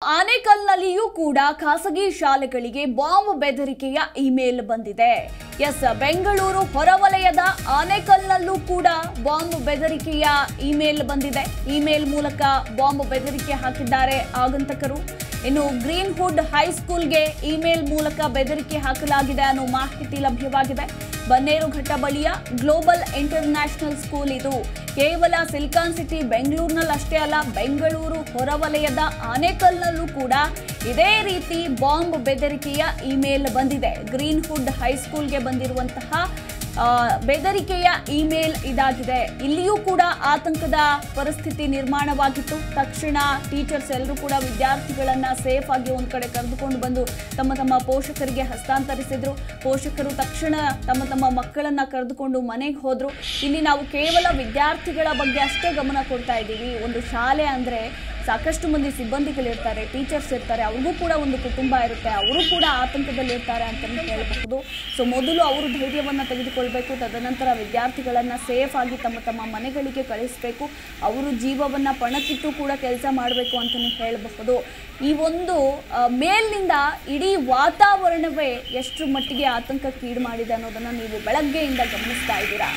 ಆನೇಕಲ್ನಲ್ಲಿಯೂ ಕೂಡ ಖಾಸಗಿ ಶಾಲೆಗಳಿಗೆ ಬಾಂಬ್ ಬೆದರಿಕೆಯ ಇಮೇಲ್ ಬಂದಿದೆ ಎಸ್ ಬೆಂಗಳೂರು ಹೊರವಲಯದ ಆನೇಕಲ್ನಲ್ಲೂ ಕೂಡ ಬಾಂಬ್ ಬೆದರಿಕೆಯ ಇಮೇಲ್ ಬಂದಿದೆ ಇಮೇಲ್ ಮೂಲಕ ಬಾಂಬ್ ಬೆದರಿಕೆ ಹಾಕಿದ್ದಾರೆ ಆಗಂತಕರು ಇನ್ನು ಗ್ರೀನ್ ಹುಡ್ ಹೈಸ್ಕೂಲ್ಗೆ ಇಮೇಲ್ ಮೂಲಕ ಬೆದರಿಕೆ ಹಾಕಲಾಗಿದೆ ಅನ್ನೋ ಮಾಹಿತಿ ಲಭ್ಯವಾಗಿದೆ ಬನ್ನೇರುಘಟ್ಟ ಬಳಿಯ ಗ್ಲೋಬಲ್ ಇಂಟರ್ನ್ಯಾಷನಲ್ ಸ್ಕೂಲ್ ಇದು ಕೇವಲ ಸಿಲಿಕಾನ್ ಸಿಟಿ ಬೆಂಗಳೂರಿನಲ್ಲಿ ಅಷ್ಟೇ ಅಲ್ಲ ಬೆಂಗಳೂರು ಹೊರವಲಯದ ಆನೇಕಲ್ನಲ್ಲೂ ಕೂಡ ಇದೇ ರೀತಿ ಬಾಂಬ್ ಬೆದರಿಕೆಯ ಇಮೇಲ್ ಬಂದಿದೆ ಗ್ರೀನ್ ಹುಡ್ ಹೈಸ್ಕೂಲ್ಗೆ ಬಂದಿರುವಂತಹ ಆ, ಬೆದರಿಕೆಯ ಇಮೇಲ್ ಇದಾಗಿದೆ ಇಲ್ಲಿಯೂ ಕೂಡ ಆತಂಕದ ಪರಿಸ್ಥಿತಿ ನಿರ್ಮಾಣವಾಗಿತ್ತು ತಕ್ಷಣ ಟೀಚರ್ಸ್ ಎಲ್ಲರೂ ಕೂಡ ವಿದ್ಯಾರ್ಥಿಗಳನ್ನ ಸೇಫ್ ಆಗಿ ಒಂದ್ ಕಡೆ ಕರೆದುಕೊಂಡು ಬಂದು ತಮ್ಮ ತಮ್ಮ ಪೋಷಕರಿಗೆ ಹಸ್ತಾಂತರಿಸಿದ್ರು ಪೋಷಕರು ತಕ್ಷಣ ತಮ್ಮ ತಮ್ಮ ಮಕ್ಕಳನ್ನ ಕರೆದುಕೊಂಡು ಮನೆಗೆ ಹೋದ್ರು ಇಲ್ಲಿ ನಾವು ಕೇವಲ ವಿದ್ಯಾರ್ಥಿಗಳ ಬಗ್ಗೆ ಅಷ್ಟೇ ಗಮನ ಕೊಡ್ತಾ ಇದ್ದೀವಿ ಒಂದು ಶಾಲೆ ಅಂದ್ರೆ ಸಾಕಷ್ಟು ಮಂದಿ ಸಿಬ್ಬಂದಿಗಳಿರ್ತಾರೆ ಟೀಚರ್ಸ್ ಇರ್ತಾರೆ ಅವ್ರಿಗೂ ಕೂಡ ಒಂದು ಕುಟುಂಬ ಇರುತ್ತೆ ಅವರು ಕೂಡ ಆತಂಕದಲ್ಲಿ ಇರ್ತಾರೆ ಅಂತಲೇ ಹೇಳಬಹುದು ಸೊ ಮೊದಲು ಅವರು ಧೈರ್ಯವನ್ನು ತೆಗೆದುಕೊಳ್ಬೇಕು ತದನಂತರ ವಿದ್ಯಾರ್ಥಿಗಳನ್ನ ಸೇಫ್ ಆಗಿ ತಮ್ಮ ತಮ್ಮ ಮನೆಗಳಿಗೆ ಕಳಿಸಬೇಕು ಅವರು ಜೀವವನ್ನ ಪಣಕ್ಕಿಟ್ಟು ಕೂಡ ಕೆಲಸ ಮಾಡಬೇಕು ಅಂತಲೇ ಹೇಳಬಹುದು ಈ ಒಂದು ಆ, ಮೇಲ್ನಿಂದ ಇಡೀ ವಾತಾವರಣವೇ ಎಷ್ಟು ಮಟ್ಟಿಗೆ ಆತಂಕಕ್ಕೀಡು ಮಾಡಿದೆ ಅನ್ನೋದನ್ನ ನೀವು ಬೆಳಗ್ಗೆಯಿಂದ ಗಮನಿಸ್ತಾ ಇದ್ದೀರಾ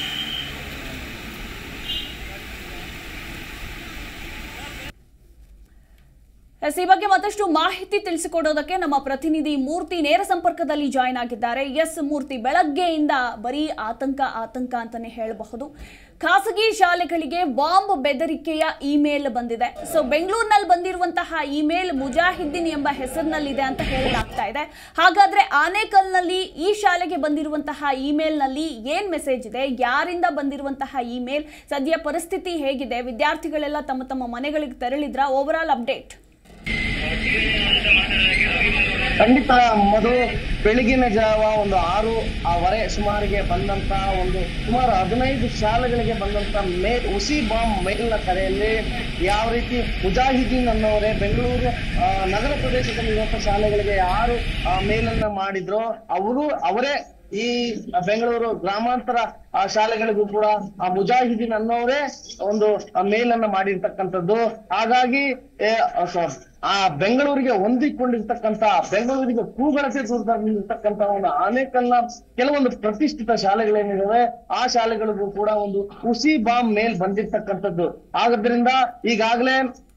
ಎಸ್ ಈ ಬಗ್ಗೆ ಮತ್ತಷ್ಟು ಮಾಹಿತಿ ತಿಳಿಸಿಕೊಡೋದಕ್ಕೆ ನಮ್ಮ ಪ್ರತಿನಿಧಿ ಮೂರ್ತಿ ನೇರ ಸಂಪರ್ಕದಲ್ಲಿ ಜಾಯ್ನ್ ಆಗಿದ್ದಾರೆ ಎಸ್ ಮೂರ್ತಿ ಬೆಳಗ್ಗೆಯಿಂದ ಬರೀ ಆತಂಕ ಆತಂಕ ಅಂತಾನೆ ಹೇಳಬಹುದು ಖಾಸಗಿ ಶಾಲೆಗಳಿಗೆ ಬಾಂಬ್ ಬೆದರಿಕೆಯ ಇಮೇಲ್ ಬಂದಿದೆ ಸೊ ಬೆಂಗಳೂರಿನಲ್ಲಿ ಬಂದಿರುವಂತಹ ಇಮೇಲ್ ಮುಜಾಹಿದ್ದೀನ್ ಎಂಬ ಹೆಸರಿನಲ್ಲಿದೆ ಅಂತ ಹೇಳಲಾಗ್ತಾ ಇದೆ ಹಾಗಾದ್ರೆ ಆನೇಕಲ್ನಲ್ಲಿ ಈ ಶಾಲೆಗೆ ಬಂದಿರುವಂತಹ ಇಮೇಲ್ನಲ್ಲಿ ಏನ್ ಮೆಸೇಜ್ ಇದೆ ಯಾರಿಂದ ಬಂದಿರುವಂತಹ ಇಮೇಲ್ ಸದ್ಯ ಪರಿಸ್ಥಿತಿ ಹೇಗಿದೆ ವಿದ್ಯಾರ್ಥಿಗಳೆಲ್ಲ ತಮ್ಮ ತಮ್ಮ ಮನೆಗಳಿಗೆ ತೆರಳಿದ್ರ ಓವರ್ ಆಲ್ ಅಪ್ಡೇಟ್ ಖಂಡಿತ ಮಧು ಬೆಳಗಿನ ಜಾವ ಒಂದು ಆರು ವರೆ ಸುಮಾರಿಗೆ ಬಂದಂತ ಒಂದು ಸುಮಾರು ಹದಿನೈದು ಶಾಲೆಗಳಿಗೆ ಬಂದಂತ ಮೇ ಹುಸಿ ಬಾಂಬ್ ಮೇಲ್ನ ಕರೆಯಲ್ಲಿ ಯಾವ ರೀತಿ ಮುಜಾಹಿದೀನ್ ಅನ್ನೋರೇ ಬೆಂಗಳೂರು ಆ, ನಗರ ಪ್ರದೇಶದಲ್ಲಿರುವಂತ ಶಾಲೆಗಳಿಗೆ ಯಾರು ಆ, ಮೇಲನ್ನ ಮಾಡಿದ್ರೋ ಅವರು ಅವರೇ ಈ ಬೆಂಗಳೂರು ಗ್ರಾಮಾಂತರ ಆ ಶಾಲೆಗಳಿಗೂ ಕೂಡ ಆ ಮುಜಾಹಿದೀನ್ ಅನ್ನೋರೇ ಒಂದು ಆ ಮೇಲನ್ನ ಮಾಡಿರ್ತಕ್ಕಂಥದ್ದು ಹಾಗಾಗಿ ಏ, ಆ, ಸ- ಆ ಬೆಂಗಳೂರಿಗೆ ಹೊಂದಿಕೊಂಡಿರ್ತಕ್ಕಂತ ಬೆಂಗಳೂರಿಗೆ ಕೂಗಳತೆ ಇರ್ತಕ್ಕಂತ ಒಂದು ಆನೇಕಲ್ನ ಕೆಲವೊಂದು ಪ್ರತಿಷ್ಠಿತ ಶಾಲೆಗಳೇನಿದಾವೆ ಆ ಶಾಲೆಗಳಿಗೂ ಕೂಡ ಒಂದು ಹುಸಿ ಬಾಂಬ್ ಮೇಲ್ ಬಂದಿರ್ತಕ್ಕಂಥದ್ದು ಆದ್ರಿಂದ ಈಗಾಗಲೇ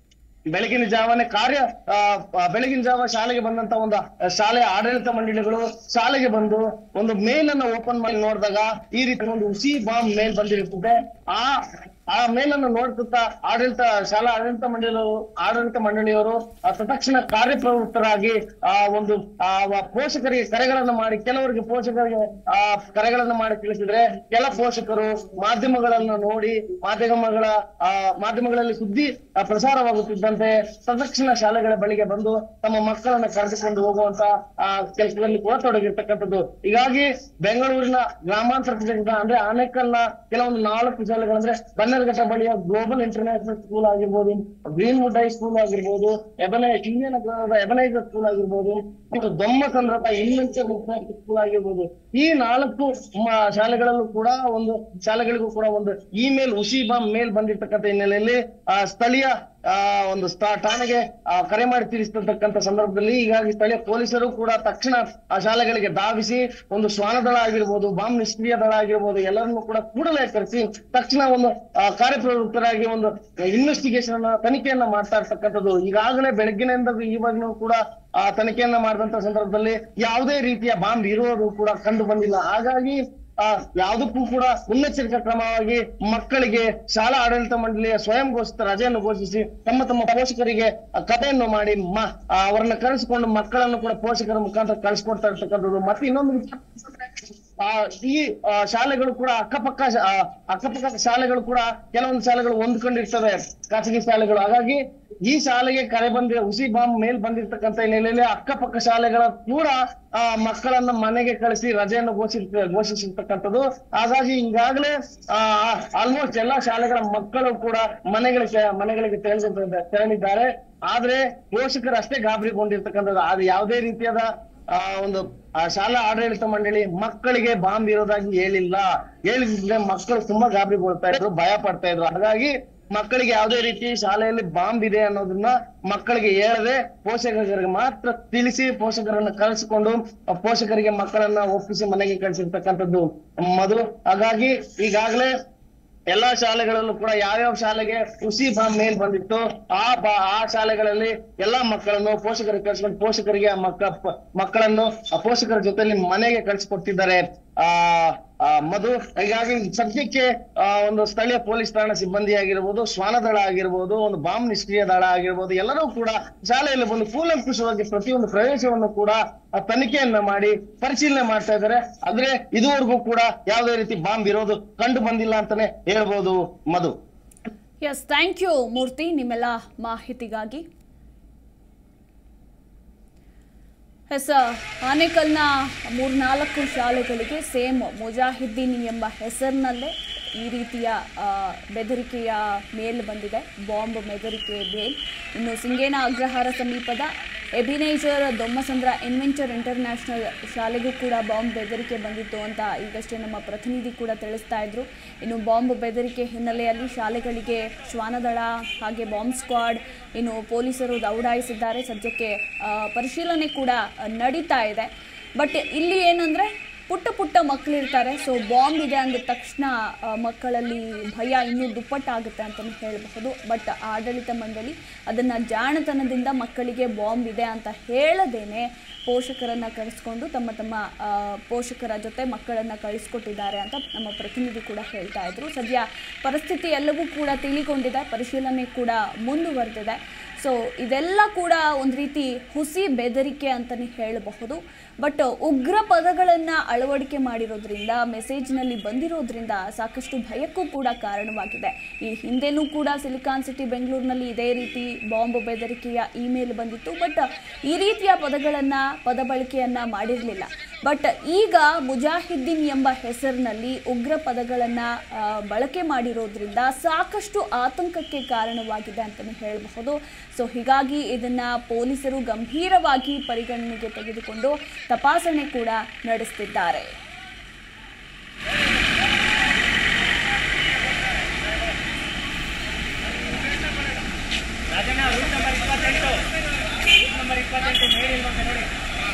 ಬೆಳಗಿನ ಜಾವನೆ ಕಾರ್ಯ ಆ, ಆ, ಬೆಳಗಿನ ಜಾವ ಶಾಲೆಗೆ ಬಂದಂತ ಒಂದು ಶಾಲೆಯ ಆಡಳಿತ ಮಂಡಳಿಗಳು ಶಾಲೆಗೆ ಬಂದು ಒಂದು ಮೇಲ್ ಅನ್ನ ಓಪನ್ ಮಾಡಿ ನೋಡಿದಾಗ ಈ ರೀತಿ ಒಂದು ಹುಸಿ ಬಾಂಬ್ ಮೇಲ್ ಬಂದಿರುತ್ತದೆ ಆ ಆ ಮೇಲನ್ನು ನೋಡ್ತಾ ಆಡಳಿತ ಶಾಲಾ ಆಡಳಿತ ಮಂಡಳಿಯವರು ಆಡಳಿತ ಮಂಡಳಿಯವರು ಆ, ತತ್ಕ್ಷಣ ಕಾರ್ಯಪ್ರವೃತ್ತರಾಗಿ ಆ ಒಂದು ಆ ವ- ಪೋಷಕರಿಗೆ ಕರೆಗಳನ್ನು ಮಾಡಿ ಕೆಲವರಿಗೆ ಪೋಷಕರಿಗೆ ಆ ಕರೆಗಳನ್ನು ಮಾಡಿ ತಿಳಿಸಿದ್ರೆ ಕೆಲ ಪೋಷಕರು ಮಾಧ್ಯಮಗಳನ್ನ ನೋಡಿ ಮಾಧ್ಯಮಗಳ ಆ ಮಾಧ್ಯಮಗಳಲ್ಲಿ ಸುದ್ದಿ ಆ, ಪ್ರಸಾರವಾಗುತ್ತಿದ್ದಂತೆ ತತ್ಕ್ಷಣ ಶಾಲೆಗಳ ಬಳಿಗೆ ಬಂದು ತಮ್ಮ ಮಕ್ಕಳನ್ನ ಕರೆದುಕೊಂಡು ಹೋಗುವಂತ ಆ ಕೆಲಸದಲ್ಲಿ ಕೂಡ ತೊಡಗಿರ್ತಕ್ಕಂಥದ್ದು ಹೀಗಾಗಿ ಬೆಂಗಳೂರಿನ ಗ್ರಾಮಾಂತರ ಪ್ರದೇಶದ ಅಂದ್ರೆ ಆನೇಕಲ್ನ ಕೆಲವೊಂದು ನಾಲ್ಕು ಶಾಲೆಗಳಂದ್ರೆ ಬನ್ನರ್ಘಟ್ಟ ಬಳಿಯ ಗ್ಲೋಬಲ್ ಇಂಟರ್ನ್ಯಾಷನಲ್ ಸ್ಕೂಲ್ ಆಗಿರ್ಬೋದು ಗ್ರೀನ್ ವುಡ್ ಹೈ ಸ್ಕೂಲ್ ಆಗಿರ್ಬೋದು ಎಬನೆ ನಗರದ ಎಬನೈಸರ್ ಸ್ಕೂಲ್ ಆಗಿರ್ಬೋದು ಮತ್ತು ದೊಮ್ಮಸಂದ್ರತ ಇನ್ನಂಚೆ ಸ್ಕೂಲ್ ಆಗಿರ್ಬೋದು ಈ ನಾಲ್ಕು ಮ- ಶಾಲೆಗಳಲ್ಲೂ ಕೂಡ ಒಂದು ಶಾಲೆಗಳಿಗೂ ಕೂಡ ಒಂದು ಇಮೇಲ್ ಹುಸಿ ಬಾಂಬ್ ಮೇಲ್ ಬಂದಿರ್ತಕ್ಕಂಥ ಹಿನ್ನೆಲೆಯಲ್ಲಿ ಆ ಸ್ಥಳೀಯ ಆ ಒಂದು ಸ್ಥ- ಠಾಣೆಗೆ ಆ, ಕರೆ ಮಾಡಿ ತಿಳಿಸಿರ್ತಕ್ಕಂಥ ಸಂದರ್ಭದಲ್ಲಿ ಹೀಗಾಗಿ ಸ್ಥಳೀಯ ಪೊಲೀಸರು ಕೂಡ ತಕ್ಷಣ ಆ ಶಾಲೆಗಳಿಗೆ ಧಾವಿಸಿ ಒಂದು ಶ್ವಾನ ದಳ ಆಗಿರ್ಬೋದು ಬಾಂಬ್ ನಿಷ್ಕ್ರಿಯ ದಳ ಆಗಿರ್ಬೋದು ಎಲ್ಲರನ್ನೂ ಕೂಡ ಕೂಡಲೇ ಕರೆಸಿ ತಕ್ಷಣ ಒಂದು ಆ, ಕಾರ್ಯಪ್ರವೃತ್ತರಾಗಿ ಒಂದು ಇನ್ವೆಸ್ಟಿಗೇಷನ್ ತನಿಖೆಯನ್ನ ಮಾಡ್ತಾ ಇರ್ತಕ್ಕಂಥದ್ದು ಈಗಾಗಲೇ ಬೆಳಗ್ಗಿನಿಂದ ಇವಾಗಲೂ ಕೂಡ ಆ ತನಿಖೆಯನ್ನ ಮಾಡಿದಂತ ಸಂದರ್ಭದಲ್ಲಿ ಯಾವುದೇ ರೀತಿಯ ಬಾಂಬ್ ಇರೋದು ಕೂಡ ಕಂಡು ಬಂದಿಲ್ಲ ಹಾಗಾಗಿ ಆ ಯಾವುದಕ್ಕೂ ಕೂಡ ಮುನ್ನೆಚ್ಚರಿಕಾ ಕ್ರಮವಾಗಿ ಮಕ್ಕಳಿಗೆ ಶಾಲಾ ಆಡಳಿತ ಮಂಡಳಿಯ ಸ್ವಯಂ ಘೋಷಿತ ರಜೆಯನ್ನು ಘೋಷಿಸಿ ತಮ್ಮ ತಮ್ಮ ಪೋಷಕರಿಗೆ ಆ ಕಥೆಯನ್ನು ಮಾಡಿ ಮ ಆ ಅವರನ್ನ ಕರೆಸಿಕೊಂಡು ಮಕ್ಕಳನ್ನು ಕೂಡ ಪೋಷಕರ ಮುಖಾಂತರ ಕಳಿಸ್ಕೊಡ್ತಾ ಇರ್ತಕ್ಕಂಥದ್ದು ಮತ್ತೆ ಇನ್ನೊಂದು ವಿಚಾರ ಆ ಈ ಆ, ಶಾಲೆಗಳು ಕೂಡ ಅಕ್ಕಪಕ್ಕ ಶಾ- ಆ, ಅಕ್ಕಪಕ್ಕ ಶಾಲೆಗಳು ಕೂಡ ಕೆಲವೊಂದು ಶಾಲೆಗಳು ಹೊಂದ್ಕೊಂಡಿರ್ತವೆ ಖಾಸಗಿ ಶಾಲೆಗಳು ಹಾಗಾಗಿ ಈ ಶಾಲೆಗೆ ಕರೆ ಬಂದಿರೋ ಹುಸಿ ಬಾಂಬ್ ಮೇಲ್ ಬಂದಿರ್ತಕ್ಕಂಥ ಹಿನ್ನೆಲೆಯಲ್ಲಿ ಅಕ್ಕಪಕ್ಕ ಶಾಲೆಗಳ ಕೂಡ ಆ ಮಕ್ಕಳನ್ನ ಮನೆಗೆ ಕಳಿಸಿ ರಜೆಯನ್ನು ಘೋಷಿಸ ಘೋಷಿಸಿರ್ತಕ್ಕಂಥದ್ದು ಹಾಗಾಗಿ ಈಗಾಗಲೇ ಆ ಆಲ್ಮೋಸ್ಟ್ ಎಲ್ಲಾ ಶಾಲೆಗಳ ಮಕ್ಕಳು ಕೂಡ ಮನೆಗಳಿಗೆ ಮನೆಗಳಿಗೆ ತೆರಳಿದ ತೆರಳಿದ್ದಾರೆ ಆದ್ರೆ ಪೋಷಕರು ಅಷ್ಟೇ ಗಾಬರಿಗೊಂಡಿರ್ತಕ್ಕಂಥದ್ದು ಅದು ಯಾವುದೇ ರೀತಿಯಾದ ಆ ಒಂದು ಆ ಶಾಲಾ ಆಡಳಿತ ಮಂಡಳಿ ಮಕ್ಕಳಿಗೆ ಬಾಂಬ್ ಇರೋದಾಗಿ ಹೇಳಿಲ್ಲ ಹೇಳಿದ್ರೆ ಮಕ್ಕಳು ತುಂಬಾ ಗಾಬರಿಗೊಳ್ತಾ ಇದ್ರು ಭಯ ಪಡ್ತಾ ಇದ್ರು ಹಾಗಾಗಿ ಮಕ್ಕಳಿಗೆ ಯಾವುದೇ ರೀತಿ ಶಾಲೆಯಲ್ಲಿ ಬಾಂಬ್ ಇದೆ ಅನ್ನೋದನ್ನ ಮಕ್ಕಳಿಗೆ ಹೇಳದೆ ಪೋಷಕರಿಗೆ ಮಾತ್ರ ತಿಳಿಸಿ ಪೋಷಕರನ್ನ ಕಳಿಸಿಕೊಂಡು ಆ ಪೋಷಕರಿಗೆ ಮಕ್ಕಳನ್ನ ಒಪ್ಪಿಸಿ ಮನೆಗೆ ಕಳಿಸಿರ್ತಕ್ಕಂಥದ್ದು ಮಧು ಹಾಗಾಗಿ ಈಗಾಗಲೇ ಎಲ್ಲಾ ಶಾಲೆಗಳಲ್ಲೂ ಕೂಡ ಯಾವ್ಯಾವ ಶಾಲೆಗೆ ಹುಸಿ ಬಾಂಬ್ ಮೇಲ್ ಬಂದಿತ್ತು ಆ ಬಾ ಆ ಶಾಲೆಗಳಲ್ಲಿ ಎಲ್ಲಾ ಮಕ್ಕಳನ್ನು ಪೋಷಕರಿಗೆ ಕಳಿಸ್ಕೊಂಡು ಪೋಷಕರಿಗೆ ಆ ಮಕ್ಕ ಪ- ಮಕ್ಕಳನ್ನು ಆ ಪೋಷಕರ ಜೊತೆಲಿ ಮನೆಗೆ ಕಳಿಸಿಕೊಟ್ಟಿದ್ದಾರೆ ಆ ಆ, ಮಧು ಹೀಗಾಗಿ ಸದ್ಯಕ್ಕೆ ಆ, ಒಂದು ಸ್ಥಳೀಯ ಪೊಲೀಸ್ ಠಾಣಾ ಸಿಬ್ಬಂದಿ ಆಗಿರ್ಬೋದು ಶ್ವಾನ ದಳ ಆಗಿರ್ಬೋದು ಒಂದು ಬಾಂಬ್ ನಿಷ್ಕ್ರಿಯ ದಳ ಆಗಿರ್ಬೋದು ಎಲ್ಲರೂ ಕೂಡ ಶಾಲೆಯಲ್ಲಿ ಬಂದು ಕೂಲಂಕುಷವಾಗಿ ಪ್ರತಿಯೊಂದು ಪ್ರವೇಶವನ್ನು ಕೂಡ ಆ, ತನಿಖೆಯನ್ನ ಮಾಡಿ ಪರಿಶೀಲನೆ ಮಾಡ್ತಾ ಇದ್ದಾರೆ ಆದ್ರೆ ಇದುವರೆಗೂ ಕೂಡ ಯಾವುದೇ ರೀತಿ ಬಾಂಬ್ ಇರೋದು ಕಂಡು ಬಂದಿಲ್ಲ ಅಂತಾನೆ ಹೇಳ್ಬೋದು Madhu yes thank you Murthy ನಿಮ್ಮೆಲ್ಲ ಮಾಹಿತಿಗಾಗಿ ಎಸ್ ಆನೇಕಲ್ನ ಮೂರ್ನಾಲ್ಕು ಶಾಲೆಗಳಿಗೆ ಸೇಮ್ ಮುಜಾಹಿದ್ದೀನ್ ಎಂಬ ಹೆಸರಿನಲ್ಲೇ ಈ ರೀತಿಯ ಆ, ಬೆದರಿಕೆಯ ಮೇಲ್ ಬಂದಿದೆ ಬಾಂಬ್ ಬೆದರಿಕೆ ಮೇಲ್ ಇನ್ನು ಸಿಂಗೇನ ಅಗ್ರಹಾರ ಸಮೀಪದ ಎಬಿನೇಜರ್ ದೊಮ್ಮಸಂದ್ರ ಇನ್ವೆಂಚರ್ ಇಂಟರ್ನ್ಯಾಷನಲ್ ಶಾಲೆಗೂ ಕೂಡ ಬಾಂಬ್ ಬೆದರಿಕೆ ಬಂದಿತ್ತು ಅಂತ ಈಗಷ್ಟೇ ನಮ್ಮ ಪ್ರತಿನಿಧಿ ಕೂಡ ತಿಳಿಸ್ತಾ ಇದ್ರು ಇನ್ನು ಬಾಂಬ್ ಬೆದರಿಕೆ ಹಿನ್ನೆಲೆಯಲ್ಲಿ ಶಾಲೆಗಳಿಗೆ ಶ್ವಾನದಳ ಹಾಗೆ ಬಾಂಬ್ ಸ್ಕ್ವಾಡ್ ಇನ್ನು ಪೊಲೀಸರು ದೌಡಾಯಿಸಿದ್ದಾರೆ ಸದ್ಯಕ್ಕೆ ಆ, ಪರಿಶೀಲನೆ ಕೂಡ ಆ, ನಡೀತಾ ಇದೆ ಬಟ್ ಇಲ್ಲಿ ಏನಂದ್ರೆ ಪುಟ್ಟ ಪುಟ್ಟ ಮಕ್ಕಳಿರ್ತಾರೆ ಸೊ ಬಾಂಬ್ ಇದೆ ಅಂದ ತಕ್ಷಣ ಆ, ಮಕ್ಕಳಲ್ಲಿ ಭಯ ಇನ್ನೂ ದುಪ್ಪಟ್ಟಾಗುತ್ತೆ ಅಂತಲೇ ಹೇಳಬಹುದು ಬಟ್ ಆಡಳಿತ ಮಂಡಳಿ ಅದನ್ನು ಜಾಣತನದಿಂದ ಮಕ್ಕಳಿಗೆ ಬಾಂಬ್ ಇದೆ ಅಂತ ಹೇಳದೇನೆ ಪೋಷಕರನ್ನು ಕರೆಸ್ಕೊಂಡು ತಮ್ಮ ತಮ್ಮ ಆ, ಪೋಷಕರ ಜೊತೆ ಮಕ್ಕಳನ್ನು ಕಳಿಸ್ಕೊಟ್ಟಿದ್ದಾರೆ ಅಂತ ನಮ್ಮ ಪ್ರತಿನಿಧಿ ಕೂಡ ಹೇಳ್ತಾ ಇದ್ರು ಸದ್ಯ ಪರಿಸ್ಥಿತಿ ಎಲ್ಲವೂ ಕೂಡ ತಿಳಿಕೊಂಡಿದೆ ಪರಿಶೀಲನೆ ಕೂಡ ಮುಂದುವರೆದಿದೆ ಸೊ ಇದೆಲ್ಲ ಕೂಡ ಒಂದು ರೀತಿ ಹುಸಿ ಬೆದರಿಕೆ ಅಂತಲೇ ಹೇಳಬಹುದು ಬಟ್ ಉಗ್ರ ಪದಗಳನ್ನು ಅಳವಡಿಕೆ ಮಾಡಿರೋದ್ರಿಂದ ಮೆಸೇಜ್ನಲ್ಲಿ ಬಂದಿರೋದ್ರಿಂದ ಸಾಕಷ್ಟು ಭಯಕ್ಕೂ ಕೂಡ ಕಾರಣವಾಗಿದೆ ಈ ಹಿಂದೆನೂ ಕೂಡ ಸಿಲಿಕಾನ್ ಸಿಟಿ ಬೆಂಗಳೂರಿನಲ್ಲಿ ಇದೇ ರೀತಿ ಬಾಂಬ್ ಬೆದರಿಕೆಯ ಇಮೇಲ್ ಬಂದಿತ್ತು ಬಟ್ ಈ ರೀತಿಯ ಪದಗಳನ್ನು ಪದ ಬಳಕೆಯನ್ನು ಮಾಡಿರಲಿಲ್ಲ ಬಟ್ ಈಗ ಮುಜಾಹಿದ್ದೀನ್ ಎಂಬ ಹೆಸರಿನಲ್ಲಿ ಉಗ್ರ ಪದಗಳನ್ನು ಬಳಕೆ ಮಾಡಿರೋದ್ರಿಂದ ಸಾಕಷ್ಟು ಆತಂಕಕ್ಕೆ ಕಾರಣವಾಗಿದೆ ಅಂತಲೇ ಹೇಳಬಹುದು ಸೊ ಹೀಗಾಗಿ ಇದನ್ನ ಪೊಲೀಸರು ಗಂಭೀರವಾಗಿ ಪರಿಗಣನೆಗೆ ತೆಗೆದುಕೊಂಡು ತಪಾಸಣೆ ಕೂಡ ನಡೆಸುತ್ತಿದ್ದಾರೆ ರಾಜಣ್ಣ ರೂಟ್ ನಂಬರ್ ಇಪ್ಪತ್ತೆಂಟು ರೂಟ್ ನಂಬರ್ ಇಪ್ಪತ್ತೆಂಟು ಮೇಲ್ ಇಲ್ವಂತ ನೋಡಿ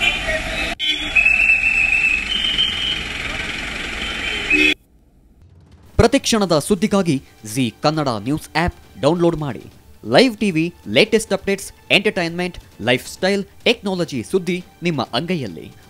ಪ್ರತಿಕ್ಷಣದ ಸುದ್ದಿಗಾಗಿ Zee Kannada news app download ಮಾಡಿ live TV latest updates entertainment lifestyle technology ಸುದ್ದಿ ನಿಮ್ಮ ಅಂಗೈಯಲ್ಲಿ